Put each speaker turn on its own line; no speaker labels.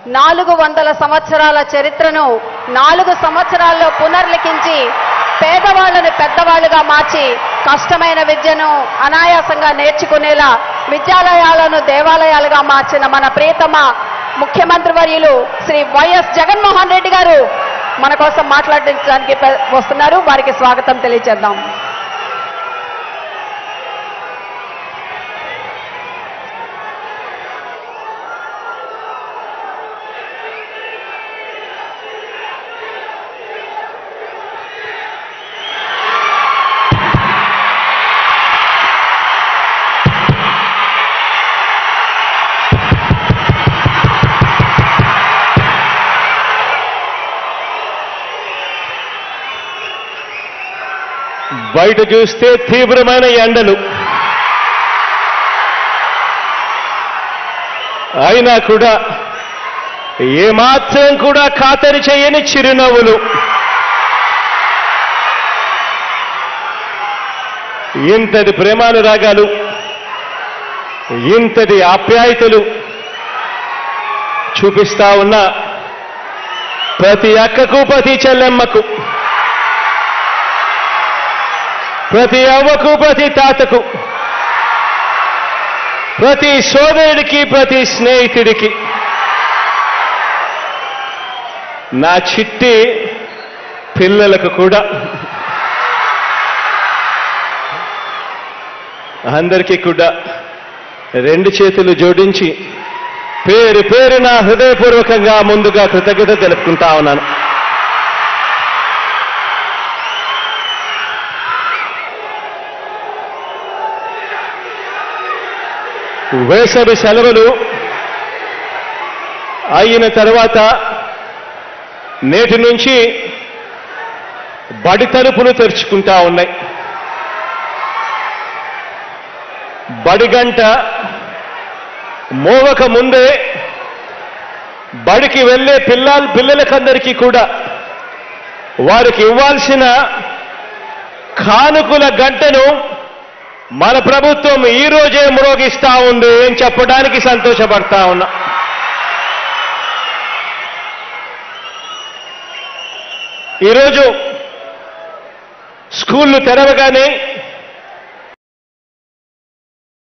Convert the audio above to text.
నాలుగు వందల సంవత్సరాల చరిత్రను నాలుగు సంవత్సరాల్లో పునర్లిఖించి పేదవాళ్లను పెద్దవాళ్లుగా మార్చి కష్టమైన విద్యను అనాయాసంగా నేర్చుకునేలా విద్యాలయాలను దేవాలయాలుగా మార్చిన మన ప్రియతమ ముఖ్యమంత్రి వర్యులు శ్రీ వైఎస్ జగన్మోహన్ రెడ్డి గారు మన కోసం మాట్లాడించడానికి పె- వస్తున్నారు వారికి స్వాగతం తెలియజేద్దాం
బయట చూస్తే తీవ్రమైన ఎండలు అయినా కూడా ఏమాత్రం కూడా ఖాతరు చేయని చిరునవ్వులు ఇంతటి ప్రేమానురాగాలు ఇంతటి ఆప్యాయతలు చూపిస్తా ఉన్న ప్రతి అక్కకు ప్రతి చెల్లెమ్మకు ప్రతి అవ్వకు ప్రతి తాతకు ప్రతి సోదరుడికి ప్రతి స్నేహితుడికి నా చిట్టి పిల్లలకు కూడా అందరికీ కూడా రెండు చేతులు జోడించి పేరు పేరున హృదయపూర్వకంగా ముందుగా కృతజ్ఞత తెలుపుకుంటా ఉన్నాను వేసవి సెలవులు అయిన తర్వాత నేటి నుంచి బడి తలుపులు తెరుచుకుంటా ఉన్నాయి బడి గంట మోవక ముందే బడికి వెళ్ళే పిల్లల పిల్లలకందరికీ కూడా వారికి ఇవ్వాల్సిన కానుకల గంటను మన ప్రభుత్వం ఈ రోజే మ్రోగిస్తా ఉంది అని చెప్పడానికి సంతోషపడతా ఉన్నా ఈరోజు స్కూళ్ళు తెరవగానే